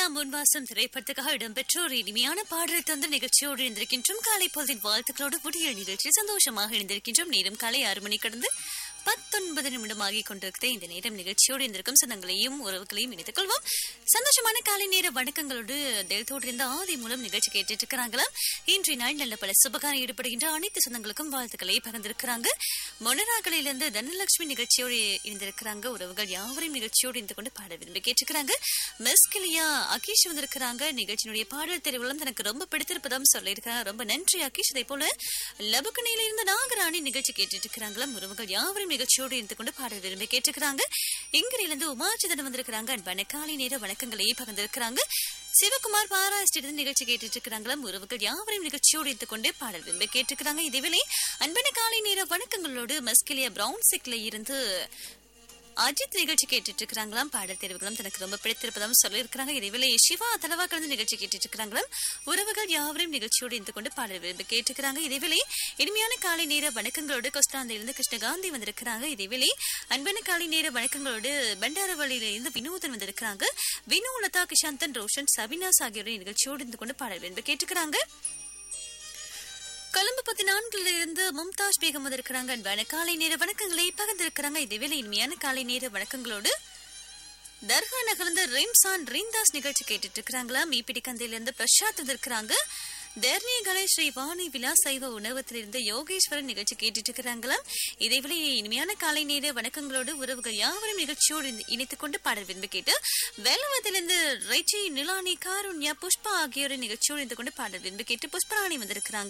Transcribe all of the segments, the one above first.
முன்வாசம் திரைப்படத்துக்காக இடம்பெற்ற ஒரு இனிமையான பாடலை தந்த நிகழ்ச்சியோடு இருந்திருக்கின்றோம் காலை பொழுதின் வாழ்த்துக்களோடு புதிய நிகழ்ச்சி சந்தோஷமாக இருந்திருக்கின்றோம் நேரம் காலை ஆறு மணி கடந்து பத்தொன்பது நிமிடம் ஆகி கொண்டிருக்கிற இந்த நேரம் நிகழ்ச்சியோடு இருந்திருக்கும் சொந்தங்களையும் உறவுகளையும் இணைத்துக் கொள்வோம் சந்தோஷமான காலை நேர வணக்கங்களோடு தெய்வத்தோடு இருந்த ஆதி மூலம் நிகழ்ச்சி கேட்டுட்டு இருக்கிறாங்களாம் இன்றைய நாள் நல்ல பல சுபகாரம் ஈடுபடுகின்ற அனைத்து சொந்தங்களுக்கும் வாழ்த்துக்களை பகிர்ந்திருக்கிறாங்க மொனராகலிலிருந்து தனலட்சுமி நிகழ்ச்சியோடு இருந்திருக்கிறாங்க உறவுகள் யாவரையும் நிகழ்ச்சியோடு இருந்து கொண்டு பாட விரும்பி கேட்டுக்கிறாங்க மிஸ் கிளியா அகீஷ் வந்திருக்கிறாங்க நிகழ்ச்சியினுடைய பாடல் தெரிவுகளும் தனக்கு ரொம்ப பிடித்திருப்பதாம் சொல்லியிருக்கிறாங்க ரொம்ப நன்றி அகீஷ் அதே போல லபுக்கணையில இருந்த நாகராணி நிகழ்ச்சி கேட்டுட்டு இருக்கிறாங்களாம் உறவுகள் யாவரும் நிகழ்ச்சியோடு இருந்து கொண்டு பாடல் விரும்பி கேட்டுக்கிறாங்க இங்கிருந்து உமாச்சிதன் வந்திருக்கிறாங்க அன்பான காலை நேர வணக்கங்களை பகிர்ந்திருக்கிறாங்க சிவகுமார் பாராஸ்டிலிருந்து நிகழ்ச்சி கேட்டுட்டு இருக்கிறாங்களாம் உறவுகள் யாவரையும் நிகழ்ச்சியோடு இருந்து கொண்டு பாடல் விரும்பி கேட்டுக்கிறாங்க இதேவேளை அன்பான காலை நேர வணக்கங்களோடு மஸ்கிலியா பிரவுன் சிக்ல இருந்து அஜித் நிகழ்ச்சி கேட்டுட்டு இருக்கிறாங்களாம் பாடல் தெரிவுகளும் தனக்கு ரொம்ப பிடித்திருப்பதாம் சொல்லியிருக்கிறாங்க இதேவேளை சிவா தலவா கலந்து நிகழ்ச்சி கேட்டுட்டு இருக்கிறாங்களாம் உறவுகள் யாவரையும் நிகழ்ச்சியோடு இருந்து கொண்டு பாடல் விரும்பி கேட்டுக்கிறாங்க இதேவேளை இனிமையான காலை நேர வணக்கங்களோடு கொஸ்டாந்திலிருந்து கிருஷ்ணகாந்தி வந்திருக்கிறாங்க இதேவேளை அன்பான காலை நேர வணக்கங்களோடு பண்டாரவழியில இருந்து வினோதன் வந்திருக்கிறாங்க வினு லதா கிஷாந்தன் ரோஷன் சபினாஸ் ஆகியோரின் நிகழ்ச்சியோடு இருந்து கொண்டு பாடல் விரும்பி கேட்டுக்கிறாங்க கொழும்பு பத்தி நான்குல இருந்து மும்தாஜ் பேகம் வந்திருக்கிறாங்க அன்பான காலை நேர வணக்கங்களை பகிர்ந்திருக்கிறாங்க இதேவேளை இனிமையான காலை நேர வணக்கங்களோடு தர்கா நகர்ந்து ரிம்சான் ரீந்தாஸ் நிகழ்ச்சி கேட்டுட்டு இருக்கிறாங்களா மீப்பிடி கந்தையில இருந்து பிரசாத் வந்திருக்கிறாங்க தர்ணியகலை ஸ்ரீ வாணி விலாஸ் சைவ உணவகத்திலிருந்து யோகேஸ்வரன் நிகழ்ச்சி கேட்டுட்டு இருக்கிறாங்களாம் இதேவேளை இனிமையான காலை நேர வணக்கங்களோடு உறவுகள் யாவரும் நிகழ்ச்சியோடு இணை- இணைத்துக் கொண்டு பாடல் விரும்பி கேட்டு வேலவத்திலிருந்து ரைச்சி நிலானி காருண்யா புஷ்பா ஆகியோரின் நிகழ்ச்சியோடு இருந்து கொண்டு பாடல் விரும்பி கேட்டு புஷ்பராணி வந்திருக்கிறாங்க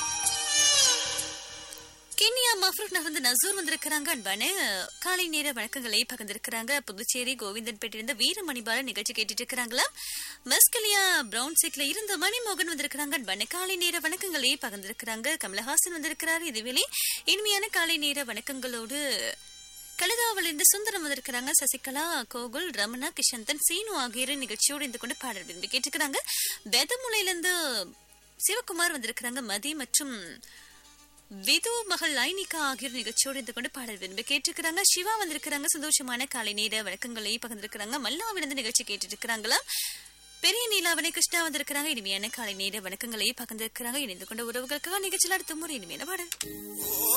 கென்யா மஃப்ரூக் நகர்ந்து நசூர் வந்திருக்கிறாங்க அன்பான காலை நேர வணக்கங்களை பகிர்ந்திருக்கிறாங்க புதுச்சேரி கோவிந்தன்பேட்டிலிருந்து வீரமணிபால நிகழ்ச்சி கேட்டுட்டு இருக்கிறாங்களா மஸ்கலியா பிரவுன் சீக்ல இருந்த மணிமோகன் வந்திருக்கிறாங்க அன்பான காலை நேர வணக்கங்களை பகிர்ந்திருக்கிறாங்க கமலஹாசன் வந்திருக்கிறார் இதுவேளை இனிமையான காலை நேர வணக்கங்களோடு கழுதாவிலிருந்து சுந்தரம் வந்திருக்கிறாங்க சசிகலா கோகுல் ரமணா கிஷந்தன் சீனு ஆகியோர் நிகழ்ச்சியோடு இருந்து கொண்டு பாடல் விரும்பி கேட்டுக்கிறாங்க வெதமுலையிலிருந்து சிவகுமார் வந்திருக்கிறாங்க மதி மற்றும் விது மகள் லைனிகா ஆகியோர் நிகழ்ச்சியோடு இருந்து கொண்டு பாடல் விரும்பி கேட்டிருக்கிறாங்க சிவா வந்திருக்கிறாங்க சந்தோஷமான காலை நேர வணக்கங்களை பகிர்ந்திருக்கிறாங்க மல்லாவிலிருந்து நிகழ்ச்சி கேட்டுட்டு இருக்கிறாங்களா பெரிய நீலாவணி கிருஷ்ணா வந்திருக்கிறாங்க இனிமையான காலை நேர வணக்கங்களை பகிர்ந்திருக்கிறாங்க இணைந்து கொண்ட உறவுகளுக்காக நிகழ்ச்சியில் அடுத்த முறை இனிமையான பாடல்